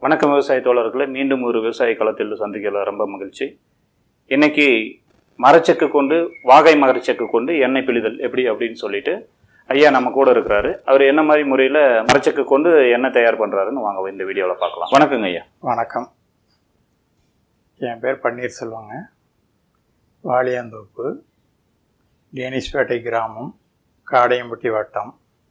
வணக்கம் விவசாய தோழர்களே மீண்டும் ஒரு விவசாய களத்தில் சந்திக்கல ரொம்ப மகிழ்ச்சி இன்னைக்கு மரச்செக்கு கொண்டு வாகை மரச்செக்கு கொண்டு எண்ணெய் பிழிதல் எப்படி அப்படின்னு சொல்லிட்டு ஐயா நம்ம கூட இருக்கிறாரு அவர் என்ன மாதிரி முறையில் மரச்செக்கு கொண்டு எண்ணெய் தயார் பண்ணுறாருன்னு வாங்க இந்த வீடியோவில் பார்க்கலாம் வணக்கங்க ஐயா வணக்கம் என் பேர் பன்னீர்செல்வங்க வாலியாந்தோப்பு டேனிஷ்பேட்டை கிராமம் காடையம்பட்டி வட்டம்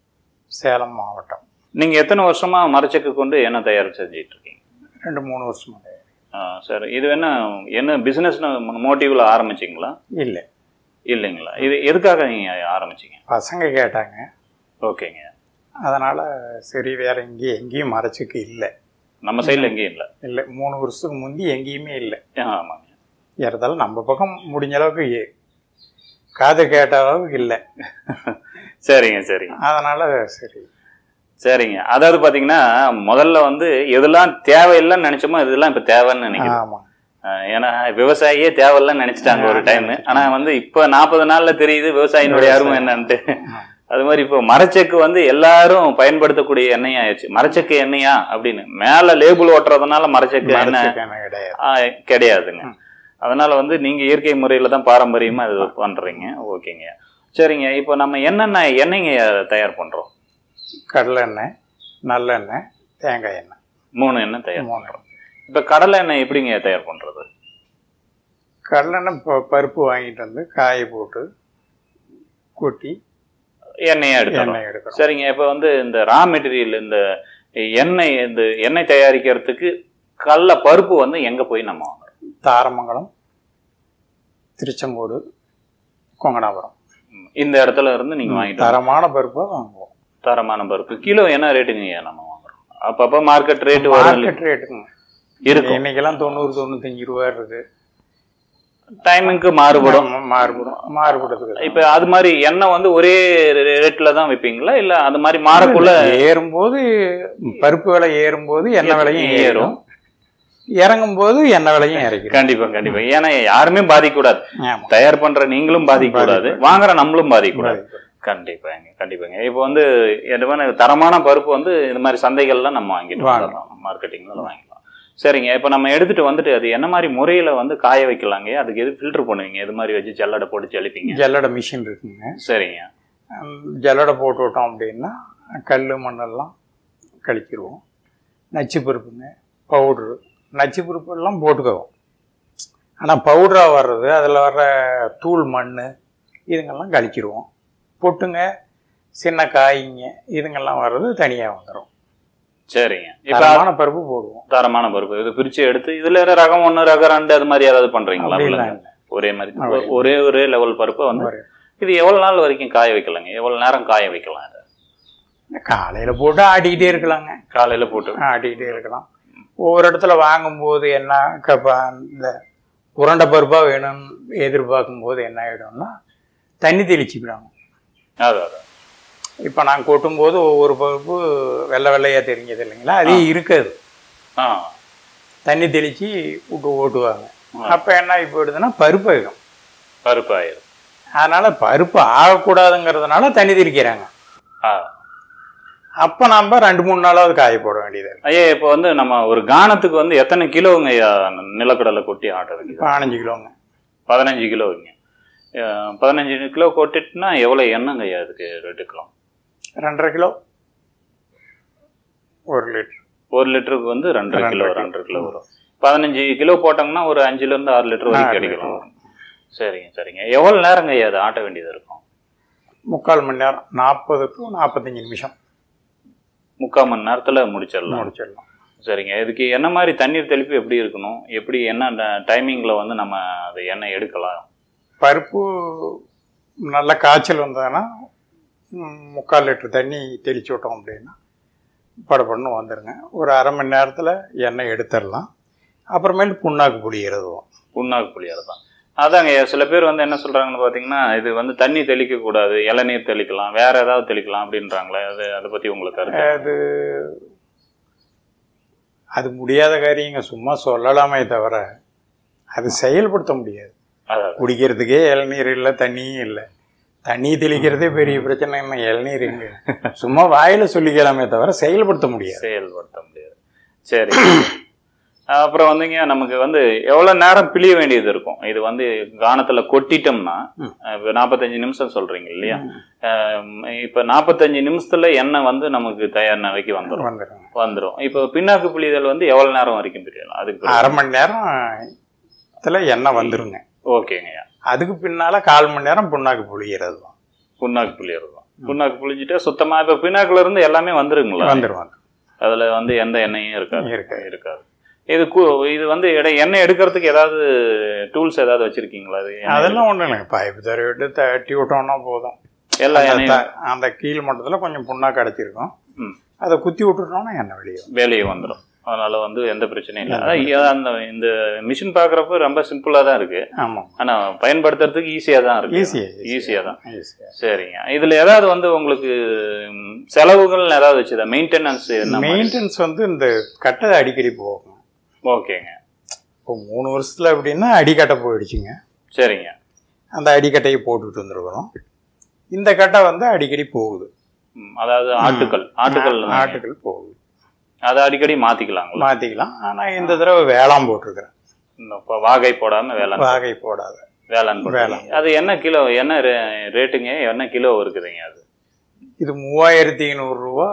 சேலம் மாவட்டம் நீங்கள் எத்தனை வருஷமாக மரச்செக்கு கொண்டு எண்ணெய் தயார் செஞ்சிட்டு இருக்கீங்க ரெண்டு மூணு வருஷமாக ஆ, சரி இது என்ன என்ன பிஸ்னஸ்னு மோட்டிவில் ஆரம்பிச்சிங்களா இல்லை இல்லைங்களா இது எதுக்காக நீங்கள் ஆரம்பிச்சிங்க பசங்க கேட்டாங்க ஓகேங்க அதனால் சரி வேற எங்கேயும் எங்கேயும் மறைச்சிக்கு இல்லை நம்ம சைடில் எங்கேயும் இல்லை இல்லை மூணு வருஷத்துக்கு முந்தி எங்கேயுமே இல்லை ஆமாங்க ஏறதாலும் நம்ம பக்கம் முடிஞ்ச அளவுக்கு இ- காது கேட்ட அளவுக்கு இல்லை சரிங்க சரிங்க அதனால் சரி சரிங்க அதாவது பாத்தீங்கன்னா முதல்ல வந்து எதெல்லாம் தேவையில்லைன்னு நினைச்சோமோ இதெல்லாம் இப்ப தேவைன்னு நினைக்கிறேன் ஆமாம் அஹ் ஏன்னா விவசாயியே தேவையில்லைன்னு நினைச்சிட்டாங்க ஒரு டைம் ஆனா வந்து இப்ப நாற்பது நாள்ல தெரியுது விவசாயினுடைய அருமை என்னன்ட்டு அது மாதிரி இப்போ மரச்செக்கு வந்து எல்லாரும் பயன்படுத்தக்கூடிய எண்ணெய் ஆயிடுச்சு மரச்செக்கு எண்ணெயா அப்படின்னு மேல லேபிள் ஓட்டுறதுனால மரச்செக்கு எண்ணெய் மறைச்சிக்கு என்ன கிடையாது ஆ, கிடையாதுங்க ம். அதனால வந்து நீங்க இயற்கை முறையில தான் பாரம்பரியமா இது பண்றீங்க ஓகேங்க சரிங்க இப்போ நம்ம என்னென்ன எண்ணெய்ங்க தயார் பண்றோம் கடலெண்ணெய் நல்லெண்ணெய் தேங்காய் எண்ணெய் மூணு எண்ணெய் தயார் மூன்று இப்ப கடலை எண்ணெய் எப்படிங்க தயார் பண்றது கடலெண்ணெய் ப- பருப்பு வாங்கிட்டு வந்து காய போட்டு கொட்டி எண்ணெயை எடுத்துறோம் எண்ணெய் எடுக்கிறோம் சரிங்க இப்போ வந்து இந்த ரா மெட்டீரியல் இந்த எண்ணெய் இந்த எண்ணெய் தயாரிக்கிறதுக்கு கடல பருப்பு வந்து எங்க போய் நம்ம வாங்குறோம் தாரமங்கலம் திருச்செங்கோடு கொங்கனாபுரம் ம், இந்த இடத்துல இருந்து நீங்க வாங்கிட்டு வரணும். தரமான பருப்பாக வாங்குவோம் தரமான பருப்பு கிலோ என்ன ரேட்டுங்க நம்ம வாங்குறோம் அப்பப்ப மார்க்கெட் ரேட் வரும் மார்க்கெட் ரேட்டுங்க இருக்கும் இன்னைக்கெல்லாம் தொண்ணூறு தொண்ணூத்தஞ்சு ரூபா இருக்கு டைமிங்க்கு மாறுபடும் ஆமா, மாறுபடும் மாறுபடுறதுக்கு இப்ப அது மாதிரி எண்ணெய் வந்து ஒரே ரேட்ல தான் வைப்பீங்களா இல்ல அது மாதிரி மாறக்குள்ள ஏறும்போது பருப்பு விலை ஏறும்போது எண்ணெய் விலையும் ஏறும். ஏறும் இறங்கும் போது எண்ணெய் விலையும் இறக்கிடும் கண்டிப்பா கண்டிப்பா ஏன்னா யாருமே பாதிக்க கூடாது ஆமா தயார் பண்ற நீங்களும் பாதிக்க கூடாது வாங்குற நம்மளும் பாதிக்க கூடாது பாதிக்கும். கண்டிப்பாங்க கண்டிப்பாங்க இப்போ வந்து எதுவான தரமான பருப்பு வந்து இந்த மாதிரி சந்தைகள்லாம் நம்ம வாங்கிட்டு வாங்கலாம். வந்துடலாம் மார்க்கெட்டிங்ல வாங்கிக்கலாம் சரிங்க இப்போ நம்ம எடுத்துட்டு வந்துட்டு அது என்ன மாதிரி முறையில வந்து காய வைக்கலாங்க அதுக்கு எது ஃபில்டர் பண்ணுவீங்க எது மாதிரி வச்சு ஜல்லடை போட்டு ஜலிப்பீங்க ஜல்லடை மிஷின் இருக்குங்க சரிங்க அந்த ஜல்லடை போட்டு விட்டோம் அப்படின்னா கல் மண்ணெல்லாம் கழிச்சிருவோம் நச்சு பருப்புங்க பவுட்ரு நச்சு பருப்பு எல்லாம் போட்டுக்குவோம் ஆனால் பவுடராக வர்றது அதில் வர்ற தூள் மண் இதுங்கெல்லாம் கழிச்சிருவோம் பொட்டுங்க சின்ன காய்ங்க இதுங்கெல்லாம் வர்றது தனியாக வந்துடும் சரிங்க இப்போ தரமான பருப்பு போடுவோம் தரமான பருப்பு இது பிரிச்சு எடுத்து இதுல வேற ரகம் ஒன்று ரகம் ரெண்டு அது மாதிரி ஏதாவது பண்றீங்களா அப்படிலாம் இல்ல? ஒரே மாதிரி அப்படி. ஒரே ஒரே லெவல் பருப்பை வந்து ஒரு- இது எவ்வளவு நாள் வரைக்கும் காய வைக்கலாங்க எவ்வளவு நேரம் காய வைக்கலாம் இதை காலையில் போட்டு ஆட்டிக்கிட்டே இருக்கலாங்க காலையில போட்டு ஆட்டிக்கிட்டே இருக்கலாம் ஒவ்வொரு இடத்துல வாங்கும்போது என்ன கப்ப இந்த உருண்டை பருப்பாக வேணும்னு எதிர்பார்க்கும் போது என்ன ஆகிடும்னா தண்ணி தெளிச்சுக்கிடுவாங்க அதான் அதான் இப்போ நான் கொட்டும்போது ஒவ்வொரு பருப்பு வெள்ளை வெள்ளையாக தெரிஞ்சது இல்லைங்களா அது இருக்காது ஆ தண்ணி தெளித்து விட்டு ஓட்டுவாங்க ஆ. அப்போ என்ன ஆகி போயிடுதுன்னா பருப்பு ஆகிடும் பருப்பு ஆயிரும் அதனால் பருப்பு ஆகக்கூடாதுங்கிறதுனால தண்ணி தெளிக்கிறாங்க ஆ அப்போ நம்ம ரெண்டு மூணு நாளாவது காய போட வேண்டியது இருக்கு. ஐயா இப்போ வந்து நம்ம ஒரு கானத்துக்கு வந்து எத்தனை கிலோங்க ஐயா நிலக்கடலை கொட்டி ஆட்ட வேண்டியது பதினஞ்சு கிலோங்க பதினஞ்சு கிலோங்க அஹ், பதினஞ்சு கிலோ கொட்டிட்டுனா எவ்வளோ எண்ணெங்க ஐயா அதுக்கு எடுக்கலாம் ரெண்டரை கிலோ ஒரு லிட்டர் ஒரு லிட்டருக்கு வந்து ரெண்டரை ரெண்டரை கிலோ கிலோ. ரெண்டரை கிலோ வரும் பதினஞ்சு கிலோ போட்டோம்னா ஒரு அஞ்சுல இருந்து ஆறு லிட்டர் வரைக்கும் ஆறு கிடைக்கலாம் சரிங்க சரிங்க எவ்வளோ நேரங்க ஐயா அதை ஆட்ட வேண்டியது இருக்கும் முக்கால் மணி நேரம் நாற்பது டு நாற்பத்தஞ்சு நிமிஷம் முக்கால் மணி நேரத்துல முடிச்சிடலாம் முடிச்சிடலாம் சரிங்க இதுக்கு என்ன மாதிரி தண்ணீர் தெளிப்பு எப்படி இருக்கணும் எப்படி என்ன டைமிங்ல வந்து நம்ம அதை எண்ணெய் எடுக்கலாம் பருப்பு நல்ல காய்ச்சல் வந்ததுன்னா ம், முக்கால் லிட்டர் தண்ணி தெளிச்சு விட்டோம் அப்படின்னா படப்படன்னு வந்துடுங்க ஒரு அரை மணி நேரத்தில் எண்ணெய் எடுத்துடலாம் அப்புறமேட்டு புண்ணாக்கு பொடி எழுதுவோம் புண்ணாக்கு புளியார் தான் அதாங்க சில பேர் வந்து என்ன சொல்றாங்கன்னு பார்த்தீங்கன்னா இது வந்து தண்ணி தெளிக்க கூடாது இளநீர் தெளிக்கலாம் வேற ஏதாவது தெளிக்கலாம் அப்படின்றாங்களே அது அதை பத்தி உங்களுக்கு கருத்து அது அது முடியாத காரியங்க சும்மா சொல்லலாமே தவிர அது செயல்படுத்த முடியாது அதான் குடிக்கிறதுக்கே இளநீர் இல்லை தண்ணியும் இல்லை தண்ணி தெளிக்கிறதே பெரிய பிரச்சனை என்ன இளநீர் எங்க சும்மா வாயில சொல்லிக்கலாமே தவிர செயல்படுத்த முடியாது செயல்படுத்த முடியாது சரி அப்புறம் வந்துங்க நமக்கு வந்து எவ்வளவு நேரம் பிழிய வேண்டியது இருக்கும் இது வந்து கானத்துல கொட்டிட்டோம்னா ம். இப்ப நாற்பத்தஞ்சு நிமிஷம் சொல்றீங்க இல்லையா அஹ் இப்ப நாற்பத்தஞ்சு நிமிஷத்துல எண்ணெய் வந்து நமக்கு தயார் நிலைக்கு வந்துடும் வந்துடுங்க வந்துடும் இப்போ பின்னாக்கு பிழிதல் வந்து எவ்வளவு நேரம் வரைக்கும் பிரியலாம் அதுக்கு அரை மணி நேரத்துல எண்ணெய் வந்துருங்க ஓகேங்கய்யா அதுக்கு பின்னால கால் மணி நேரம் புண்ணாக்கு புளியறது தான் புண்ணாக்கு புளியறது தான் புண்ணாக்கு புளிஞ்சிட்டு சுத்தமா இப்ப பின்னாக்குல இருந்து எல்லாமே வந்துருங்களா வந்துடும் வந்துடும் அதுல வந்து எந்த எண்ணெயும் இருக்காது இருக்கு இருக்காது இது கு- இது வந்து எடை எண்ணெய் எடுக்கிறதுக்கு ஏதாவது டூல்ஸ் ஏதாவது வச்சிருக்கீங்களா அது எண்ணெய் அதெல்லாம் ஒன்றும் இல்லைங்க பைப்பு தர விட்டு தட்டி விட்டோம்னா போதும் எல்லா அந்த எண்ணெயும் த- அந்த கீழ் மட்டத்தில் கொஞ்சம் புண்ணாக்கு அடைச்சிருக்கும் ம். அதை குத்தி விட்டுட்டோம்னா எண்ணெய் வெளியே வரும். வேலையை வந்துடும் அதனால வந்து எந்த பிரச்சனையும் இல்லை அதான் இ- அந்த இந்த மிஷின் பார்க்குறப்ப ரொம்ப சிம்பிளா தான் இருக்கு ஆமாம் ஆனா பயன்படுத்துறதுக்கு ஈஸியா தான் இருக்கு ஈஸியாக ஈஸியா தான் ஈஸியாக சரிங்க இதுல ஏதாவது வந்து உங்களுக்கு ம், செலவுகள் ஏதாவது வச்சுதா மெயின்டெனன்ஸ் என்ன மெயின்டெனன்ஸ் வந்து இந்த கட்டை அடிக்கடி போகும் ஓகேங்க இப்போ மூணு வருஷத்துல அப்படின்னா அடிக்கட்டை போயிடுச்சுங்க சரிங்க அந்த அடிக்கட்டையை போட்டுட்டு வந்துருக்குறோம் இந்த கட்டை வந்து அடிக்கடி போகுது ம், அதாவது ஆட்டுக்கள் ஆட்டுக்கள் தானே. ஆட்டுகள் போகுது அதை அடிக்கடி மாத்திக்கலாங்களா மாற்றிக்கலாம் ஆனால் இந்த தடவை வேளாண் போட்டிருக்கிறேன் இன்னும் இப்ப வாகை போடாம வேளாண் வாகை போடாத வேளாண் போடுறீங்க. அது என்ன கிலோ என்ன ரே- ரேட்டுங்க என்ன கிலோ இருக்குதுங்க அது இது மூவாயிரத்தி ஐநூறுரூவா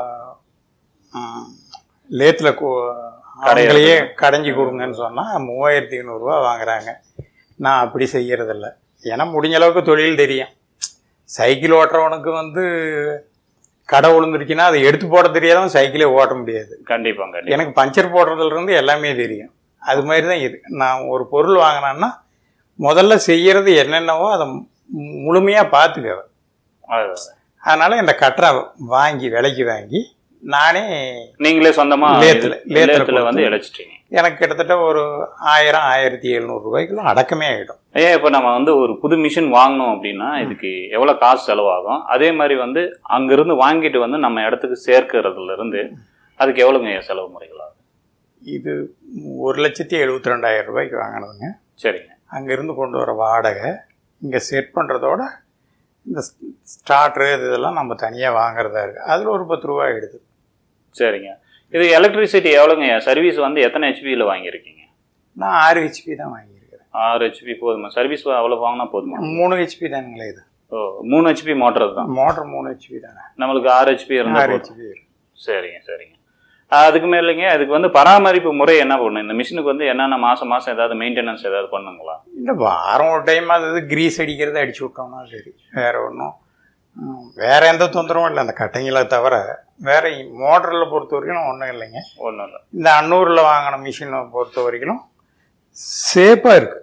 லேத்தில் அவங்களையே கடைஞ்சி கொடுங்கன்னு சொன்னால் மூவாயிரத்தி ஐநூறுரூவா வாங்குறாங்க நான் அப்படி செய்யறதில்ல ஏன்னா முடிஞ்ச அளவுக்கு தொழில் தெரியும் சைக்கிள் ஓட்டுறவனுக்கு வந்து கடை விழுந்துருச்சுன்னா அதை எடுத்து போட தெரியாதவன் சைக்கிளே ஓட்ட முடியாது கண்டிப்பா கண்டிப்பா எனக்கு பஞ்சர் போடுறதுல இருந்து எல்லாமே தெரியும் அது மாதிரி தான் இது நான் ஒரு பொருள் வாங்கினேன்னா முதல்ல செய்யறது என்னென்னவோ அதை முழுமையாக பார்த்துக்க அது- அதனால இந்த கட்டரை வாங்கி விலைக்கு வாங்கி நானே நீங்களே சொந்தமா லேத்துல- இது- லேத்துல லேத்துல வந்து கொடுத்து- இழைச்சிட்டீங்க எனக்கு கிட்டத்தட்ட ஒரு ஆயிரம் ஆயிரத்தி எழுநூறு ரூபாய்க்குள்ள அடக்கமே ஆகிடும் ஏன் இப்போ நம்ம வந்து ஒரு புது மிஷின் வாங்கணும் அப்படின்னா இதுக்கு எவ்வளவு காசு செலவாகும் அதே மாதிரி வந்து அங்கிருந்து வாங்கிட்டு வந்து நம்ம இடத்துக்கு சேர்க்கறதுல இருந்து அதுக்கு எவ்வளவுங்க செலவு முறைகள் ஆகும் இது ஒரு லட்சத்தி எழுபத்தி ரெண்டாயிரம் ரூபாய்க்கு வாங்கினதுங்க சரிங்க அங்கேருந்து கொண்டு வர வாடகை இங்கே செட் பண்ணுறதோட இந்த ஸ்டார்ட்ரு இதெல்லாம் நம்ம தனியாக வாங்குறதா இருக்குது அதில் ஒரு பத்து ரூபா எடுது சரிங்க இது எலக்ட்ரிசிட்டி எவ்வளோங்க சர்வீஸ் வந்து எத்தனை ஹெச்பியில் வாங்கியிருக்கீங்க நான் ஆறு ஹெச்பி தான் வாங்கியிருக்கிறேன் ஆறு ஹெச்பி போதுமா சர்வீஸ் அவ்வளோ வாங்கினா போதுமா மூணு ஹெச்பி தானுங்களே இது ஓ மூணு ஹெச்பி மோட்டர் தான் மோட்டர் மூணு ஹெச்பி தானே நம்மளுக்கு ஆறு ஹெச்பி இருந்தால் ஆறு போதும் ஹெச்பி சரிங்க சரிங்க அதுக்கு மேலேங்க அதுக்கு வந்து பராமரிப்பு முறை என்ன பண்ணணும் இந்த மிஷினுக்கு வந்து என்னென்ன மாதம் மாதம் ஏதாவது மெயின்டெனன்ஸ் ஏதாவது பண்ணுங்களா இல்லை வாரம் ஒரு டைம் அது கிரீஸ் அடிக்கிறத அடிச்சு விட்டோம்னா சரி வேற ஒன்றும் வேற எந்த தொந்தரவும் இல்லை அந்த கட்டைங்களை தவிர வேற மோட்டரில் பொறுத்த வரைக்கும் ஒன்றும் இல்லைங்க ஒன்றும் இல்லை இந்த அன்னூரில் வாங்கின மிஷினை பொறுத்த வரைக்கும் சேஃபாக இருக்கு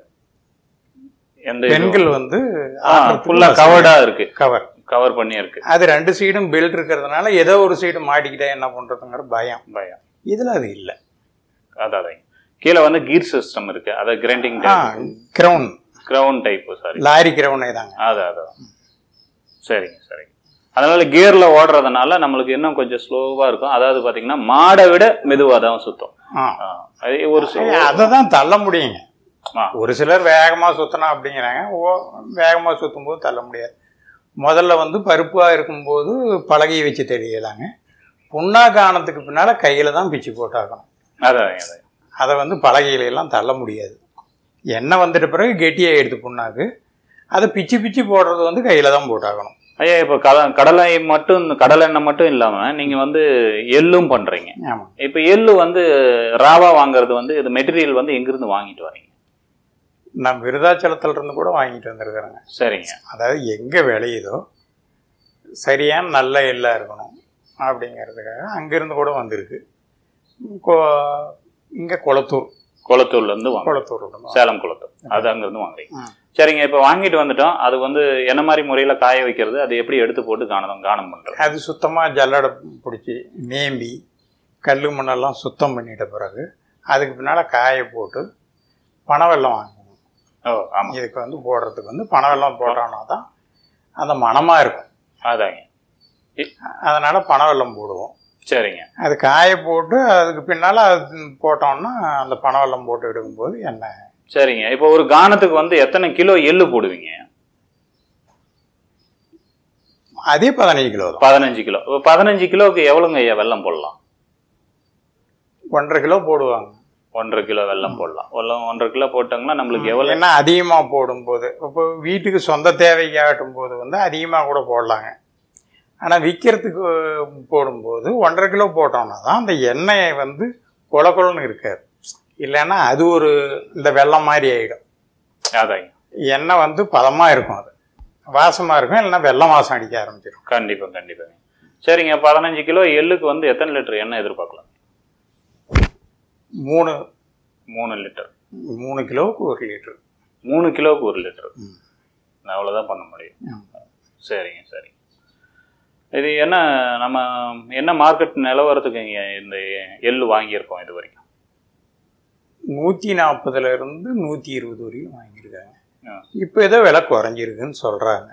எந்த பெண்கள் வந்து ஃபுல்லாக கவர்டாக இருக்கு கவர் கவர் பண்ணி இருக்கு அது ரெண்டு சைடும் பெல்ட் இருக்கிறதுனால ஏதோ ஒரு சைடு மாட்டிக்கிட்டா என்ன பண்றதுங்கிற பயம் பயம் இதுல அது இல்லை அதான் கீழே வந்து கீர் சிஸ்டம் இருக்கு அதாவது கிரைண்டிங் ஆ crown crown type sorry lorry கிரவுனே தாங்க அதான் அதான் சரிங்க சரிங்க அதனால கியர்ல ஓடுறதுனால நம்மளுக்கு இன்னும் கொஞ்சம் ஸ்லோவா இருக்கும் அதாவது பாத்தீங்கன்னா மாடை விட மெதுவா தான் சுத்தம் ஆ ஆ, அது ஒரு சி- அதை தான் தள்ள முடியுங்க ஆ. ஒரு சிலர் வேகமா சுத்தணும் அப்படிங்கிறாங்க ஓ வேகமா சுத்தும் போது தள்ள முடியாது முதல்ல வந்து பருப்பா இருக்கும்போது பலகையை வச்சு தெரியலாங்க புண்ணாக்கு ஆனதுக்கு பின்னால கையில தான் பிச்சு போட்டாகணும் அதான் அதான் அதை வந்து பலகையில எல்லாம் தள்ள முடியாது எண்ணெய் வந்துட்ட பிறகு கெட்டியாக எடுத்து புண்ணாக்கு அதை பிச்சு பிச்சு போடுறது வந்து கையில தான் போட்டாகணும் ஐயா இப்போ கட கடலை மட்டும் கடலை எண்ணெய் மட்டும் இல்லாம நீங்க வந்து எள்ளும் பண்றீங்க ஆமாம் இப்போ எள்ளு வந்து ராவா வாங்குறது வந்து இது மெட்டீரியல் வந்து எங்கிருந்து வாங்கிட்டு வரீங்க நான் விருதாச்சலத்துல இருந்து கூட வாங்கிட்டு வந்திருக்கிறேங்க சரிங்க அதாவது எங்கே விளையுதோ சரியான நல்ல எல்லாம் இருக்கணும் அப்படிங்கிறதுக்காக அங்கேருந்து கூட வந்திருக்கு கொ இங்கே குளத்தூர் குளத்தூர்ல இருந்து வாங்க குளத்தூர் இருந்து சேலம் குளத்தூர் அது அங்கிருந்து வாங்குறீங்க ம். சரிங்க இப்போ வாங்கிட்டு வந்துட்டோம் அது வந்து என்ன மாதிரி முறையில் காய வைக்கிறது அது எப்படி எடுத்து போட்டு காணம் காணம் பண்ணுறது அது சுத்தமாக ஜல்லடை பிடிச்சி நேம்பி கல் மண்ணெல்லாம் சுத்தம் பண்ணிட்ட பிறகு அதுக்கு பின்னால் காய போட்டு பனை வெல்லம் வாங்கணும் ஓ ஆமாம் இதுக்கு வந்து போடுறதுக்கு வந்து பனை வெல்லம் போட்டோம்னா தான் அந்த மணமாக இருக்கும் அதாங்க அதனால் பனை வெல்லம் போடுவோம் சரிங்க அது காய போட்டு அதுக்கு பின்னால் அது போட்டோம்னா அந்த பனை வெல்லம் போட்டு எடுக்கும்போது எண்ணெய் சரிங்க இப்போ ஒரு கானத்துக்கு வந்து எத்தனை கிலோ எள்ளு போடுவீங்க அதே பதினஞ்சு கிலோ தான் பதினஞ்சு கிலோ இப்போ பதினஞ்சு கிலோவுக்கு எவ்வளோங்க ஐயா வெல்லம் போடலாம் ஒன்றரை கிலோ போடுவாங்க ஒன்றரை கிலோ வெல்லம் போடலாம் வெல்லம் ஒன்றரை கிலோ போட்டாங்கன்னா நம்மளுக்கு எவ்வளோ ஏன்னா அதிகமாக போடும்போது இப்போ வீட்டுக்கு சொந்த தேவைக்கு ஆட்டும் போது வந்து அதிகமாக கூட போடலாங்க ஆனால் விற்கிறதுக்கு போடும்போது ஒன்றரை கிலோ போட்டோம்னா தான் அந்த எண்ணெயை வந்து கொல கொலன்னு இருக்காது இல்லைன்னா அது ஒரு இந்த வெள்ளம் மாதிரி ஆகிடும் அதாங்க எண்ணெய் வந்து பதமாக இருக்கும் அது வாசமாக இருக்கும் இல்லைன்னா வெள்ளம் வாசம் அடிக்க ஆரம்பிச்சிடும் கண்டிப்பா கண்டிப்பாங்க சரிங்க பதினஞ்சு கிலோ எள்ளுக்கு வந்து எத்தனை லிட்டர் எண்ணெய் எதிர்பார்க்கலாம் மூணு மூணு லிட்டர் மூணு கிலோவுக்கு ஒரு லிட்டர் மூணு கிலோவுக்கு ஒரு லிட்டர் ம். அவ்வளோதான் பண்ண முடியும் ஆமா. சரிங்க சரிங்க இது என்ன நம்ம என்ன மார்க்கெட் நிலவரத்துக்கு இங்க இந்த எள்ளு வாங்கியிருக்கோம் இது வரைக்கும் நூற்றி நாற்பதுல இருந்து நூற்றி இருபது வரையும் வாங்கியிருக்காங்க ஆ. இப்போ ஏதோ விலை குறைஞ்சிருக்குன்னு சொல்கிறாங்க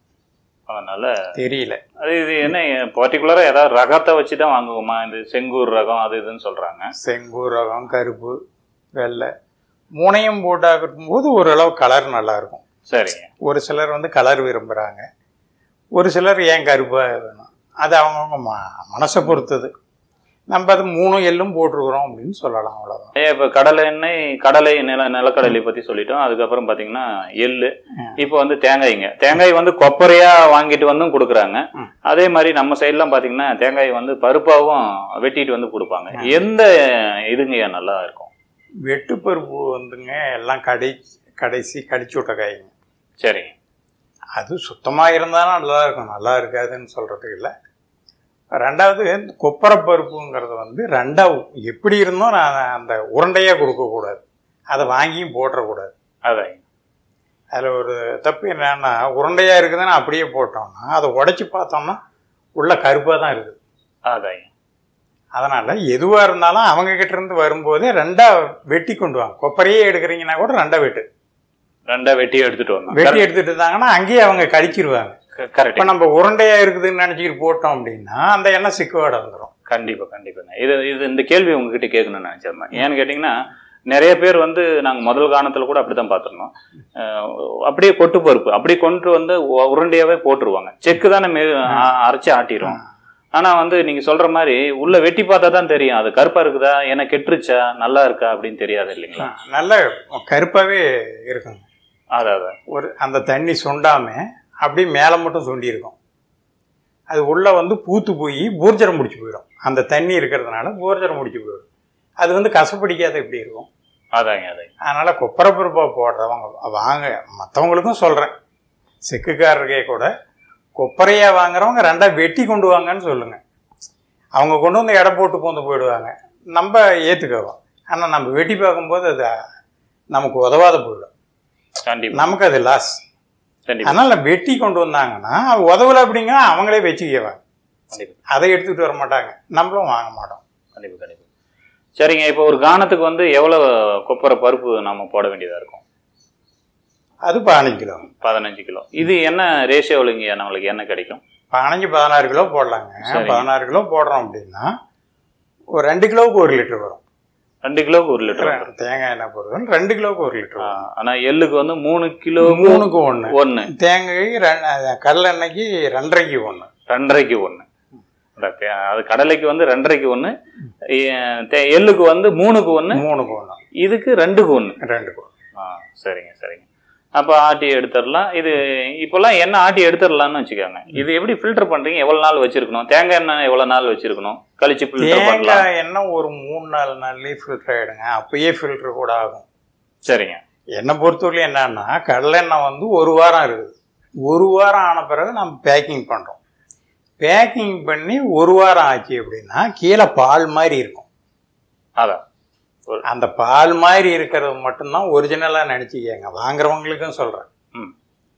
அதனால தெரியல அது இது என்ன பர்டிகுலராக ஏதாவது ரகத்தை வச்சு தான் வாங்குவோமா இந்த செங்கூர் ரகம் அது இதுன்னு சொல்கிறாங்க செங்கூர் ரகம் கருப்பு வெள்ளை மூணையும் போட்டாக்கும் போது ஓரளவு கலர் நல்லா இருக்கும் சரிங்க ஒரு சிலர் வந்து கலர் விரும்புகிறாங்க ஒரு சிலர் ஏன் கருப்பாக வேணும் அது அவங்கவுங்க ம மனசை பொறுத்தது நம்ம அது மூணு எள்ளும் போட்டிருக்கிறோம் அப்படின்னு சொல்லலாம் அவ்வளோதான் ஏன் இப்போ கடலை எண்ணெய் கடலை நில நிலக்கடலை பற்றி சொல்லிட்டோம் அதுக்கப்புறம் பார்த்தீங்கன்னா எள்ளு ம். இப்போ வந்து தேங்காய்ங்க தேங்காய் வந்து கொப்பரையா வாங்கிட்டு வந்தும் கொடுக்குறாங்க ம். அதே மாதிரி நம்ம சைட்லாம் பார்த்தீங்கன்னா தேங்காய் வந்து பருப்பாவும் வெட்டிட்டு வந்து கொடுப்பாங்க ம். எந்த இதுங்கய்யா நல்லா இருக்கும் வெட்டுப்பருப்பு வந்துங்க எல்லாம் கடை கடைசி கடிச்சு விட்ட காய்ங்க சரிங்க அது சுத்தமாக இருந்தாலும் நல்லா இருக்கும் நல்லா இருக்காதுன்னு சொல்கிறதுக்கு இல்லை ரெண்டாவது இந்த கொப்பரை பருப்புங்கிறது வந்து ரெண்டா எப்படி இருந்தும் நான் அந்த உருண்டையாக கொடுக்கக்கூடாது அதை வாங்கியும் போட்டுறக்கூடாது அதாங்க அதில் ஒரு தப்பு என்னன்னா உருண்டையாக இருக்குதுன்னு அப்படியே போட்டோம்னா அதை உடைச்சி பார்த்தோம்னா உள்ள கருப்பாக தான் இருக்குது அதாங்க அதனால் எதுவாக இருந்தாலும் அவங்க கிட்ட இருந்து வரும்போதே ரெண்டா வெட்டி கொண்டு வாங்க கொப்பரையே எடுக்கிறீங்கன்னா கூட ரெண்டா வெட்டு ரெண்டா வெட்டி எடுத்துட்டு வந்தோம் வெட்டி எடுத்துட்டு இருந்தாங்கன்னா அங்கேயே அவங்க கடிச்சிருவாங்க கரெக்ட் இப்போ நம்ம உருண்டையா இருக்குதுன்னு நினச்சிக்கிட்டு போட்டோம் அப்படின்னா அந்த எண்ணெய் சிக்குவாட வந்துடும் கண்டிப்பா கண்டிப்பாங்க இது இது இந்த கேள்வி உங்ககிட்ட கேட்கணும்னு நினைச்சிருந்தேன் ஏன்னு கேட்டிங்கன்னா நிறைய பேர் வந்து நாங்கள் முதல் காலத்தில் கூட அப்படி தான் பார்த்துருந்தோம் அஹ் அப்படியே கொட்டு பருப்பு அப்படியே கொண்டு வந்து உ- உருண்டையாவே போட்டுருவாங்க செக்கு தானே மே அ- அரைச்சு ஆட்டிரும் ஆனால் வந்து நீங்கள் சொல்கிற மாதிரி உள்ள வெட்டி பார்த்தா தான் தெரியும் அது கருப்பாக இருக்குதா என்ன கெட்டுருச்சா நல்லா இருக்கா அப்படின்னு தெரியாது இல்லைங்களா நல்ல கருப்பாகவே இருக்குங்க அதான் அதான் ஒரு அந்த தண்ணி சுண்டாம அப்படியே மேலே மட்டும் சுண்டி இருக்கும் அது உள்ளே வந்து பூத்து போய் பூர்ஜரம் முடிச்சு போயிடும் அந்த தண்ணி இருக்கிறதுனால பூர்ஜரம் முடிச்சு போயிடும் அது வந்து கசப்பிடிக்காத எப்படி இருக்கும் அதாங்க அதாங்க அதனால் கொப்பரை பருப்பா போடுறவங்க வாங்க மற்றவங்களுக்கும் சொல்கிறேன் செக்குக்காரருக்கே கூட கொப்பரையாக வாங்குறவங்க ரெண்டா வெட்டி கொண்டு வாங்கன்னு சொல்லுங்கள் அவங்க கொண்டு வந்து எடை போட்டு போந்து போயிடுவாங்க நம்ம ஏற்றுக்குவோம் ஆனால் நம்ம வெட்டி பார்க்கும்போது அது நமக்கு உதவாத போயிடும் கண்டிப்பா நமக்கு அது லாஸ் கண்டிப்பா அதனால் வெட்டி கொண்டு வந்தாங்கன்னா உதவலை அப்படிங்க அவங்களே வச்சுக்குவாங்க கண்டிப்பா அதை எடுத்துகிட்டு வர மாட்டாங்க நம்மளும் வாங்க மாட்டோம் கண்டிப்பா கண்டிப்பா சரிங்க இப்போ ஒரு கானத்துக்கு வந்து எவ்வளோ கொப்பரை பருப்பு நம்ம போட வேண்டியதாக இருக்கும் அது பதினஞ்சு கிலோ பதினஞ்சு கிலோ இது என்ன ரேஷியோவிலங்க நம்மளுக்கு என்ன கிடைக்கும் பதினஞ்சு பதினாறு கிலோ போடலாங்க சரி. பதினாறு கிலோ போடுறோம் அப்படின்னா ஒரு ரெண்டு கிலோவுக்கு ஒரு லிட்டர் வரும் ரெண்டு கிலோவுக்கு ஒரு லிட்டர் வந்துரும். தேங்காய் எண்ணெய் பொறுத்தவரை ரெண்டு கிலோவுக்கு ஒரு லிட்டர் ஆ, வரும் ஆனா எள்ளுக்கு வந்து மூணு கிலோ மூணுக்கு ஒன்று ஒன்று தேங்காய் ரெ- கடலெண்ணெய்க்கு ரெண்டரைக்கு ஒன்று ரெண்டரைக்கு ஒன்று அது கடலைக்கு வந்து ரெண்டரைக்கு ஒன்று எள்ளுக்கு வந்து மூணுக்கு ஒன்று மூணுக்கு ஒன்று இதுக்கு ரெண்டுக்கு ஒன்று ரெண்டுக்கு ஒன்று ஆ சரிங்க சரிங்க அப்போ ஆட்டி எடுத்துடலாம் இது இப்போல்லாம் எண்ணெய் ஆட்டி எடுத்துடலாம்னு வச்சுக்கோங்க இது எப்படி ஃபில்டர் பண்ணுறீங்க எவ்வளோ நாள் வச்சிருக்கணும் தேங்காய் எண்ணெய் எவ்வளோ நாள் வச்சிருக்கணும் கழிச்சு ஃபில்டர் பண்ணலாம் தேங்காய் எண்ணெய் ஒரு மூணு நாலு நாள்லேயே ஃபில்டர் ஆகிடுங்க அப்பயே ஃபில்டர் கூட ஆகும் சரிங்க என்னை பொறுத்தவரையும் என்னன்னா கடலெண்ணெய் வந்து ஒரு வாரம் இருக்குது ஒரு வாரம் ஆன பிறகு நம்ம பேக்கிங் பண்ணுறோம் பேக்கிங் பண்ணி ஒரு வாரம் ஆச்சு அப்படின்னா கீழே பால் மாதிரி இருக்கும் அதான் அந்த பால் மாதிரி இருக்கிறது மட்டும்தான் ஒரிஜினலாக நினச்சிக்கங்க வாங்குறவங்களுக்கும் சொல்கிறேன் ம்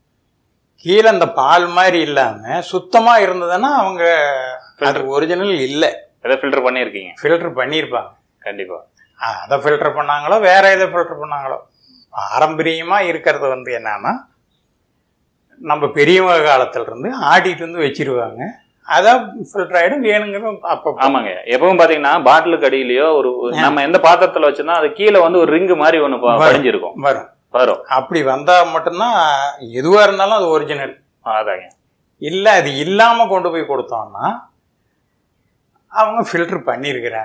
கீழே அந்த பால் மாதிரி இல்லாமல் சுத்தமாக இருந்ததுன்னா அவங்க அது ஒரிஜினல் இல்லை எதை ஃபில்டர் பண்ணியிருக்கீங்க ஃபில்டர் பண்ணியிருப்பாங்க கண்டிப்பாக அதை ஃபில்டர் பண்ணாங்களோ வேற எதை ஃபில்டர் பண்ணாங்களோ பாரம்பரியமாக இருக்கிறது வந்து என்னன்னா நம்ம பெரியவங்க காலத்துல இருந்து ஆட்டிட்டு வந்து வச்சிருவாங்க அதான் ஃபில்டர் ஆகிடும் வேணுங்கிற அப்போ ஆமாங்க எப்பவும் பாத்தீங்கன்னா பாட்டிலுக்கு அடியிலயோ ஒரு ஒரு- நம்ம எந்த பாத்திரத்துல வச்சிருந்தா அது கீழே வந்து ஒரு ரிங்கு மாதிரி ஒண்ணு ப- வரும். படிஞ்சிருக்கும் வரும் வரும் அப்படி வந்தால் மட்டும்தான் எதுவாக இருந்தாலும் அது ஒரிஜினல் அதாங்க இல்லை அது இல்லாமல் கொண்டு போய் கொடுத்தோம்னா அவங்க ஃபில்டர் பண்ணியிருக்கிறாங்க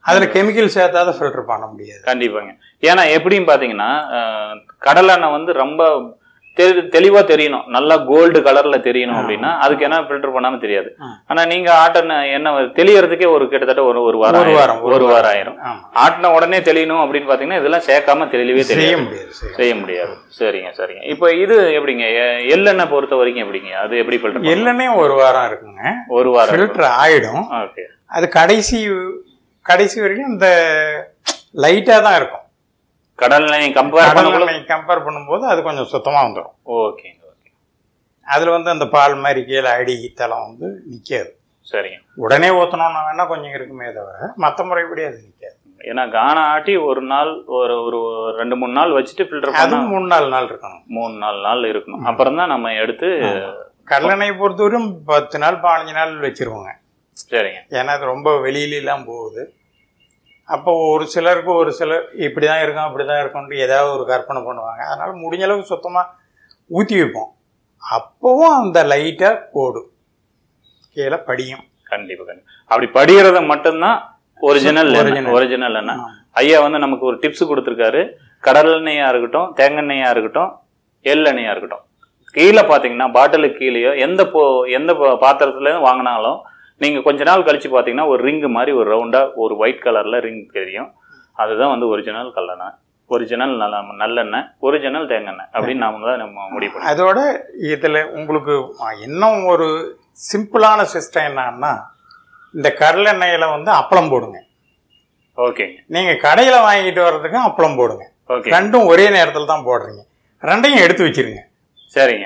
அதில் கெமிக்கல் சேர்த்தாத ஃபில்டர் பண்ண முடியாது கண்டிப்பாங்க ஏன்னா எப்படின்னு பாத்தீங்கன்னா அஹ், கடலெண்ணெய் வந்து ரொம்ப தெரி தெளிவா தெரியணும் நல்லா கோல்டு கலர்ல தெரியணும் ஆ. அப்படின்னா அதுக்கு என்ன ஃபில்டர் பண்ணாம தெரியாது ஆ. ஆனா நீங்க ஆட்டின எண்ணெய் தெளியறதுக்கே ஒரு கிட்டத்தட்ட ஒரு ஒரு வாரம் ஒரு ஆயிரும். வாரம் ஒரு வாரம் ஆயிரும் ஆமா ஆட்டின உடனே தெளியணும் அப்படின்னு பாத்தீங்கன்னா இதெல்லாம் சேர்க்காம தெளியவே செய்ய தெரியாது முடியாது செய்ய செய்ய முடியாது சரிங்க சரிங்க இப்போ இது எப்படிங்க எ- எள்ளெண்ணெய் பொறுத்த வரைக்கும் எப்படிங்க அது எப்படி ஃபில்டர் எல்லனே ஒரு வாரம் இருக்குங்க ஒரு வாரம் ஃபில்டர் ஆயிடும் ஓகே அது கடைசி கடைசி வரைக்கும் இந்த லைட்டாக தான் இருக்கும் கடல் எண்ணெய் கம்பேர் பண்ணும்போது கடல் கம்பேர் பண்ணும்போது அது கொஞ்சம் சுத்தமாக வந்துடும் ஓகேங்க ஓகே அதில் வந்து அந்த பால் மாதிரி கீழே அடி தளம் வந்து நிற்காது சரிங்க உடனே ஊற்றணும்னா வேணால் கொஞ்சம் இருக்குமே தவிர மற்ற முறைப்படி அது நிற்காது ஏன்னா கானா ஆட்டி ஒரு நாள் ஒரு ஒரு ரெண்டு மூணு நாள் வச்சுட்டு ஃபில்டர் பண்ணா அதுவும் மூணு நாலு நாள் இருக்கணும் மூணு நாலு நாள் இருக்கணும் அப்புறம் தான் நம்ம எடுத்து கடலெண்ணெய் பொறுத்தவரையும் பத்து நாள் பதினஞ்சு நாள் வச்சிருவோங்க சரிங்க ஏன்னா அது ரொம்ப வெளியிலலாம் போகுது அப்போ ஒரு சிலருக்கு ஒரு சிலர் இப்படி தான் இருக்கும் அப்படி தான் இருக்கும்னு ஏதாவது ஒரு கற்பனை பண்ணுவாங்க அதனால் முடிஞ்ச அளவுக்கு சுத்தமாக ஊற்றி வைப்போம் அப்போவும் அந்த லைட்டாக போடும் கீழே படியும் கண்டிப்பா கண்டிப்பா அப்படி படிகிறத மட்டும்தான் ஒரிஜினல் Original. ஒரிஜினல் என்ன ஐயா வந்து நமக்கு ஒரு டிப்ஸ் கொடுத்துருக்காரு கடல் எண்ணெயா இருக்கட்டும் தேங்காய் இருக்கட்டும் எள்ளெண்ணெயா இருக்கட்டும் கீழே பார்த்தீங்கன்னா பாட்டிலுக்கு கீழேயோ எந்த போ எந்த பா- பாத்திரத்துல இருந்து வாங்கினாலும் நீங்க கொஞ்ச நாள் கழிச்சு பார்த்தீங்கன்னா ஒரு ரிங்கு மாதிரி ஒரு ரவுண்டா ஒரு ஒயிட் கலர்ல ரிங் தெரியும் அதுதான் வந்து ஒரிஜினல் கல்லெண்ணெய் ஒரிஜினல் நல்ல நல்லெண்ணெய் ஒரிஜினல் தேங்காய் அப்படின்னு நாம தான் நம்ம முடிவு பண்ணோம் அதோட இதில் உங்களுக்கு இன்னும் ஒரு சிம்பிளான சிஸ்டம் என்னன்னா இந்த கடலெண்ணெயில் வந்து அப்பளம் போடுங்க ஓகேங்க நீங்கள் கடையில் வாங்கிட்டு வர்றதுக்கும் அப்பளம் போடுங்க ஓகே ரெண்டும் ஒரே நேரத்தில் தான் போடுறீங்க ரெண்டையும் எடுத்து வச்சிருங்க சரிங்க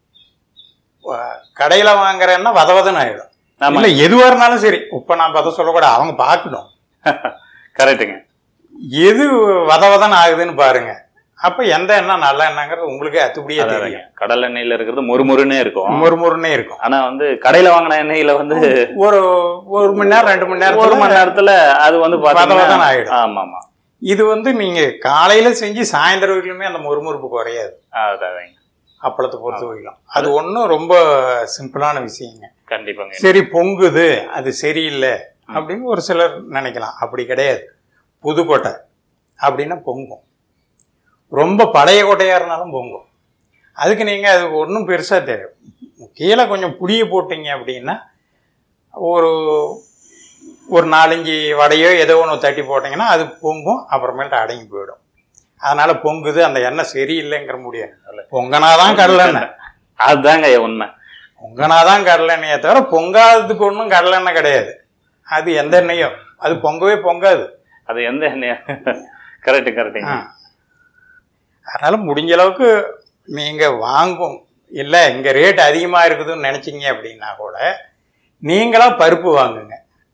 கடையில் வாங்குறேன்னா வதவதன்னு ஆயிடும் ஆமா இல்லை எதுவாக இருந்தாலும் சரி இப்போ நான் பத சொல்லக்கூடாது அவங்க பார்க்கணும் கரெக்டுங்க எது வதவதன் ஆகுதுன்னு பாருங்க அப்போ எந்த எண்ணெய் நல்ல எண்ணெய்ங்கிறது உங்களுக்கே அத்துப்படியே தெரியும் கடல் எண்ணெயில இருக்கிறது மொறுமொறுன்னே இருக்கும் முறுமுறுன்னே இருக்கும் ஆனா வந்து கடையில வாங்கின எண்ணெயில வந்து ஒரு ஒரு மணி நேரம் ரெண்டு மணி நேரம் ஒரு மணி நேரத்துல அது வந்து பாத்தீங்கன்னா வதவதன் ஆயிடும் ஆமா ஆமா இது வந்து நீங்க காலையில செஞ்சு சாயந்தரம் வரையிலுமே அந்த முறுமுறுப்பு குறையாது அதாங்க அப்பளத்தை பொறுத்த வரைக்கும் அது ஒன்றும் ரொம்ப சிம்பிளான விஷயங்க கண்டிப்பாங்க சரி பொங்குது அது சரியில்லை அப்படின்னு ஒரு சிலர் நினைக்கலாம் அப்படி கிடையாது புதுக்கோட்டை அப்படின்னா பொங்கும் ரொம்ப பழைய கோட்டையாக இருந்தாலும் பொங்கும் அதுக்கு நீங்கள் அதுக்கு ஒன்றும் பெருசாக தேவை கீழே கொஞ்சம் புளியை போட்டீங்க அப்படின்னா ஒரு ஒரு நாலஞ்சு வடையோ ஏதோ ஒன்று தட்டி போட்டிங்கன்னா அது பொங்கும் அப்புறமேல்ட்டு அடங்கி போயிடும் அதனால் பொங்குது அந்த எண்ணெய் சரியில்லைங்கிற முடியாது பொங்கனாதான் கடலெண்ணெய் அதுதாங்க உண்மை பொங்கனாதான் கடலெண்ணெயை தவிர பொங்காததுக்கு ஒன்றும் கடலெண்ணெய் கிடையாது அது எந்த எண்ணெயோ அது பொங்கவே பொங்காது அது எந்த எண்ணெய் கரெக்ட் கரெக்டுங்க ஆ. அதனால முடிஞ்ச அளவுக்கு நீங்கள் வாங்கும் இல்லை இங்கே ரேட் அதிகமாக இருக்குதுன்னு நினச்சிங்க அப்படின்னா கூட நீங்களா பருப்பு வாங்குங்க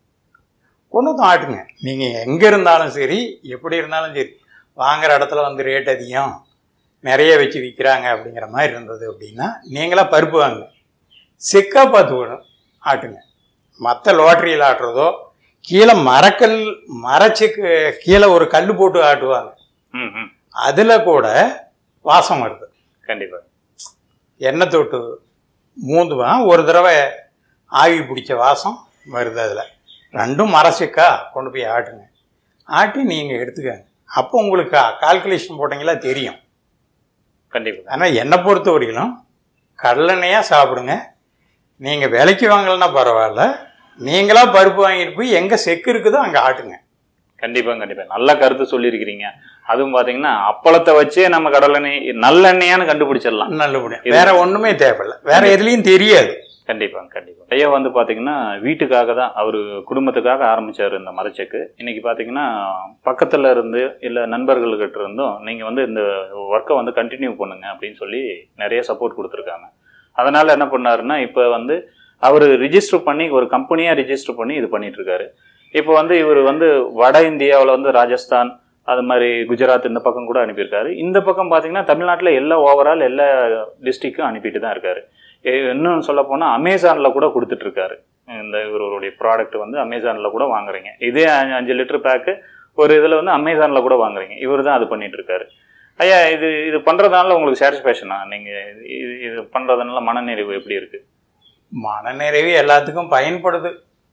கொண்டு வந்து ஆட்டுங்க நீங்கள் எங்கே இருந்தாலும் சரி எப்படி இருந்தாலும் சரி வாங்குற இடத்துல வந்து ரேட் அதிகம் நிறைய வச்சு விற்கிறாங்க அப்படிங்கிற மாதிரி இருந்தது அப்படின்னா நீங்களா பருப்பு வாங்குங்க செக்காக பார்த்து வேணும் ஆட்டுங்க மற்ற லோட்டரியில் ஆட்டுறதோ கீழே மரக்கல் மரச்செக்கு கீழே ஒரு கல் போட்டு ஆட்டுவாங்க ம் ம் அதில் கூட வாசம் வருது கண்டிப்பா எண்ணெய் தொட்டு மூந்துவான் ஒரு தடவை ஆவி பிடிச்ச வாசம் வருது அதில் ரெண்டும் மரசிக்கா கொண்டு போய் ஆட்டுங்க ஆட்டி நீங்கள் எடுத்துக்கங்க அப்போ உங்களுக்கு கால்குலேஷன் போட்டிங்களா தெரியும் கண்டிப்பா ஆனால் என்னை பொறுத்த வரைக்கும் கடலெண்ணெயாக சாப்பிடுங்க நீங்கள் விலைக்கு வாங்கலைன்னா பரவாயில்ல நீங்களா பருப்பு வாங்கிட்டு போய் எங்கே செக்கு இருக்குதோ அங்கே ஆட்டுங்க கண்டிப்பா கண்டிப்பா நல்ல கருத்து சொல்லியிருக்கிறீங்க அதுவும் பாத்தீங்கன்னா அப்பளத்தை வச்சே நம்ம கடலெண்ணெய் நல்லெண்ணெயான்னு கண்டுபிடிச்சிடலாம் நல்லபடியாக வேற ஒன்றுமே தேவையில்லை வேற எதுலேயும் தெரியாது கண்டிப்பாங்க கண்டிப்பா ஐயா வந்து பாத்தீங்கன்னா வீட்டுக்காக தான் அவர் குடும்பத்துக்காக ஆரம்பிச்சாரு இந்த மரச்செக்கு இன்னைக்கு பாத்தீங்கன்னா பக்கத்துல இருந்து இல்ல நண்பர்கள்கிட்ட இருந்தும் நீங்க வந்து இந்த ஒர்க்கை வந்து கண்டினியூ பண்ணுங்க அப்படின்னு சொல்லி நிறைய சப்போர்ட் கொடுத்துருக்காங்க அதனால என்ன பண்ணாருன்னா இப்போ வந்து அவர் ரிஜிஸ்டர் பண்ணி ஒரு கம்பெனியாக ரிஜிஸ்டர் பண்ணி இது பண்ணிட்டு இருக்காரு இப்போ வந்து இவர் வந்து வட இந்தியாவில் வந்து ராஜஸ்தான் அது மாதிரி குஜராத் இந்த பக்கம் கூட அனுப்பியிருக்காரு இந்த பக்கம் பார்த்தீங்கன்னா தமிழ்நாட்டில் எல்லா ஓவரால் எல்லா டிஸ்ட்ரிக்டும் அனுப்பிட்டு தான் இருக்காரு எ- இன்னும் சொல்ல போனால் அமேசானில் கூட கொடுத்துட்டு இருக்காரு இந்த இவருடைய ப்ராடக்ட் வந்து அமேசானில் கூட வாங்குறீங்க இதே அஞ்சு- அஞ்சு லிட்டர் பேக்கு ஒரு இதில் வந்து அமேசானில் கூட வாங்குறீங்க இவர் தான் அது பண்ணிட்டு இருக்காரு ஐயா இது இது பண்ணுறதுனால உங்களுக்கு சாட்டிஸ்ஃபேக்ஷனா நீங்கள் இது இது பண்ணுறதுனால மனநிறைவு எப்படி இருக்கு மனநிறைவு எல்லாத்துக்கும் பயன்படுது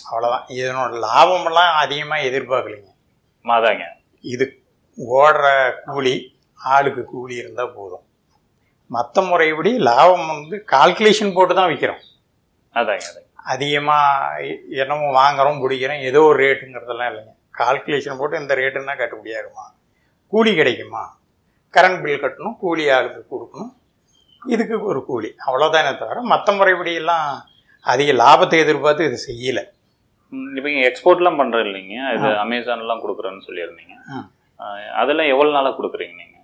அவ்வளோதான் இதனோட லாபமெல்லாம் அதிகமாக எதிர்பார்க்கலைங்க அதாங்க இது ஓடுற கூலி ஆளுக்கு கூலி இருந்தால் போதும் மற்ற முறைப்படி லாபம் வந்து கால்குலேஷன் போட்டு தான் விற்கிறோம் அதாங்க அதாங்க அதிகமாக என்னமோ வாங்குறோம் பிடிக்கிறோம் ஏதோ ஒரு ரேட்டுங்கிறதெல்லாம் இல்லைங்க கால்குலேஷன் போட்டு இந்த ரேட்டுன்னா கட்டுப்படியாகுமா கூலி கிடைக்குமா கரண்ட் பில் கட்டணும் கூலி ஆளுக்கு கொடுக்கணும் இதுக்கு ஒரு கூலி அவ்வளோதானே தவிர மற்ற முறைப்படியெல்லாம் அதிக லாபத்தை எதிர்பார்த்து இது செய்யலை ம், இப்போ நீங்கள் எக்ஸ்போர்ட்லாம் பண்ணுற இல்லைங்க இது அமேசான்லாம் கொடுக்குறேன்னு சொல்லியிருந்தீங்க ம். ஆஹ் அதெல்லாம் எவ்வளோ நாளாக கொடுக்குறீங்க நீங்கள்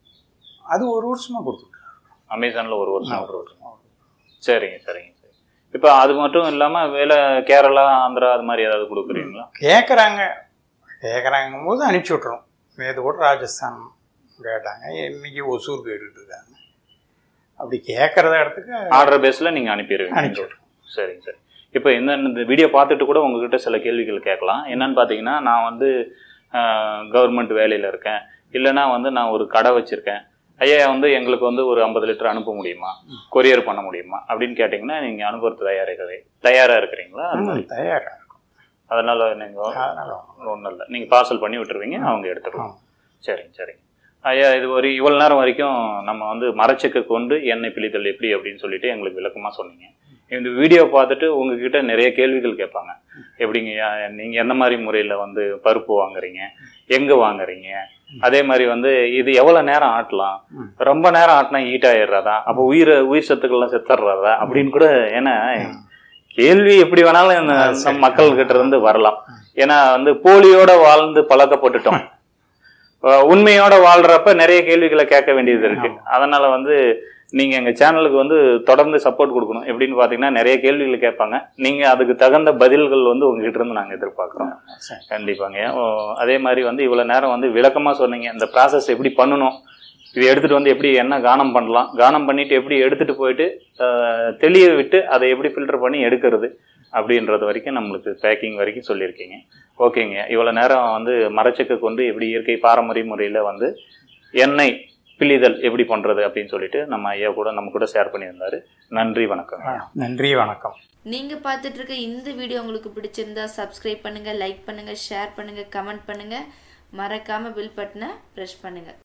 அது ஒரு வருஷமாக கொடுத்துருக்காங்க அமேசானில் ஒரு வருஷம் ஒரு வருஷம் சரிங்க சரிங்க சரி இப்போ அது மட்டும் இல்லாமல் வேலை கேரளா ஆந்திரா அது மாதிரி ஏதாவது கொடுக்குறீங்களா கேட்குறாங்க கேட்குறாங்கும் போது அனுப்பிச்சி விட்றோம் நேற்று கூட ராஜஸ்தான் கேட்டாங்க இன்னைக்கு ஒசூர் கேட்டுட்டு இருக்காங்க அப்படி கேட்குறத இடத்துக்கு ஆர்டர் பேஸில் நீங்கள் அனுப்பிடுவீங்க அனுப்பிச்சி விட்றோம் சரிங்க சரி இப்போ இந்த இந்த வீடியோ பார்த்துட்டு கூட உங்ககிட்ட சில கேள்விகள் கேட்கலாம் என்னன்னு பார்த்தீங்கன்னா நான் வந்து கவர்மெண்ட் வேலையில் இருக்கேன் இல்லைன்னா வந்து நான் ஒரு கடை வச்சுருக்கேன் ஐயா வந்து எங்களுக்கு வந்து ஒரு ஐம்பது லிட்டர் அனுப்ப முடியுமா கொரியர் பண்ண முடியுமா அப்படின்னு கேட்டிங்கன்னா நீங்கள் அனுப்புறது தயாராக தயாராக இருக்கிறீங்களா அது மாதிரி தயாராக இருக்கும் அதனால் நீங்கள் அதனால ஒன்றும் இல்லை நீங்கள் பார்சல் பண்ணி விட்டுருவீங்க அவங்க எடுத்துக்கலாம் ஆ. சரிங்க சரிங்க ஐயா இது ஒரு இவ்வளோ நேரம் வரைக்கும் நம்ம வந்து மரச்செக்கு கொண்டு எண்ணெய் பிழிதல் எப்படி அப்படின்னு சொல்லிட்டு எங்களுக்கு விளக்கமாக சொன்னீங்க இந்த வீடியோ பார்த்துட்டு உங்ககிட்ட நிறைய கேள்விகள் கேட்பாங்க எப்படிங்க நீங்கள் எந்த மாதிரி முறையில் வந்து பருப்பு வாங்குறீங்க எங்கே வாங்குறீங்க அதே மாதிரி வந்து இது எவ்வளோ நேரம் ஆட்டலாம் ம். ரொம்ப நேரம் ஆட்டினா ஹீட் ஆயிடுறதா அப்போ உயிர் உயிர் சத்துக்கள்லாம் செத்துடுறதா அப்படின்னு கூட ஏன்னா கேள்வி எப்படி வேணாலும் இந்த அது சரி. நம்ம மக்கள்கிட்ட இருந்து வரலாம் ஏன்னா வந்து போலியோட வாழ்ந்து பழக்கப்பட்டுட்டோம் அஹ் உண்மையோட வாழ்றப்ப நிறைய கேள்விகளை கேட்க வேண்டியது இருக்கு அதனால வந்து நீங்க எங்க சேனலுக்கு வந்து தொடர்ந்து சப்போர்ட் கொடுக்கணும் எப்படின்னு பாத்தீங்கன்னா நிறைய கேள்விகள் கேட்பாங்க நீங்க அதுக்கு தகுந்த பதில்கள் வந்து உங்ககிட்ட இருந்து நாங்க எதிர்பார்க்கிறோம் சரி. கண்டிப்பாங்க ஓ, அதே மாதிரி வந்து இவ்வளவு நேரம் வந்து விளக்கமா சொன்னீங்க இந்த ப்ராசஸ் எப்படி பண்ணணும் இது எடுத்துட்டு வந்து எப்படி என்ன கானம் பண்ணலாம் கானம் பண்ணிட்டு எப்படி எடுத்துட்டு போயிட்டு அஹ், தெளிய விட்டு அதை எப்படி ஃபில்டர் பண்ணி எடுக்கிறது அப்படின்றது வரைக்கும் நம்மளுக்கு பேக்கிங் வரைக்கும் சொல்லியிருக்கீங்க ஓகேங்க இவ்வளோ நேரம் வந்து மரச்செக்கு கொண்டு எப்படி இயற்கை பாரம்பரிய முறையில் வந்து எண்ணெய் பிழிதல் எப்படி பண்ணுறது அப்படின்னு சொல்லிட்டு நம்ம ஐயா கூட நம்ம கூட ஷேர் பண்ணியிருந்தாரு நன்றி வணக்கம் நன்றி வணக்கம் நீங்க பார்த்துட்டு இருக்க இந்த வீடியோ உங்களுக்கு பிடிச்சிருந்தா சப்ஸ்கிரைப் பண்ணுங்க லைக் பண்ணுங்க ஷேர் பண்ணுங்க கமெண்ட் பண்ணுங்க மறக்காம பில் பட்டனை ப்ரெஸ் பண்ணுங்க